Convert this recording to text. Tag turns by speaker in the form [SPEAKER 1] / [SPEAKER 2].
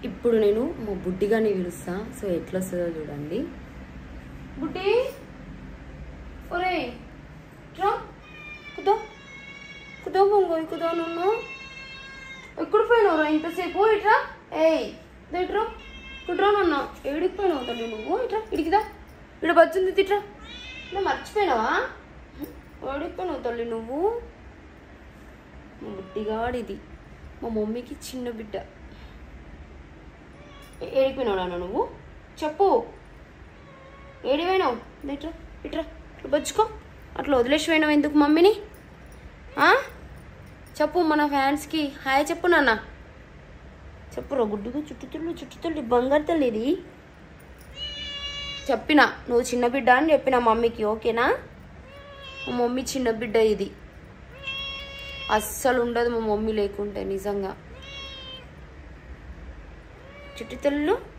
[SPEAKER 1] ఇప్పుడు నేను మా బుడ్డిగాని పిలుస్తా సో ఎట్లా వస్తుందో చూడండి బుడ్డి ఒరే రా కుదో కుదో పొంగో కుదో నువ్వు ఎక్కడ పోయినావురా ఇంతసేపు ఇట్రా ఏయ్ ఇట్రా కుట్రా నన్న ఏడికి పోయినావు తల్లి నువ్వు ఇట్రా ఇడికిదా ఇక్కడ బజ్జుంది తిట్రా నువ్వు మర్చిపోయినావా ఏడికి పోయినావు తల్లి నువ్వు మా బుడ్డిగాడిది మా మమ్మీకి చిన్న బిడ్డ ఏ- ఏడికి పోయినావు నాన్న నువ్వు చెప్పు ఏడిపోయినావు ఇట్రా ఇట్రా ఇట్లా బజ్జుకో అట్లా వదిలేసి పోయినావు ఎందుకు మమ్మీని ఆ? చెప్పు మన ఫ్యాన్స్కి హాయ్ చెప్పు నాన్న చెప్పు రా గుడ్డుగా చుట్టుతుళ్ళు చుట్టుతుళ్ళు బంగారు తల్లి ఇది చెప్పిన నువ్వు చిన్న బిడ్డ అని చెప్పిన మమ్మీకి ఓకేనా మా మమ్మీ చిన్న బిడ్డ ఇది అస్సలు ఉండదు మా మమ్మీ లేకుంటే నిజంగా చుట్టుతుళ్ళు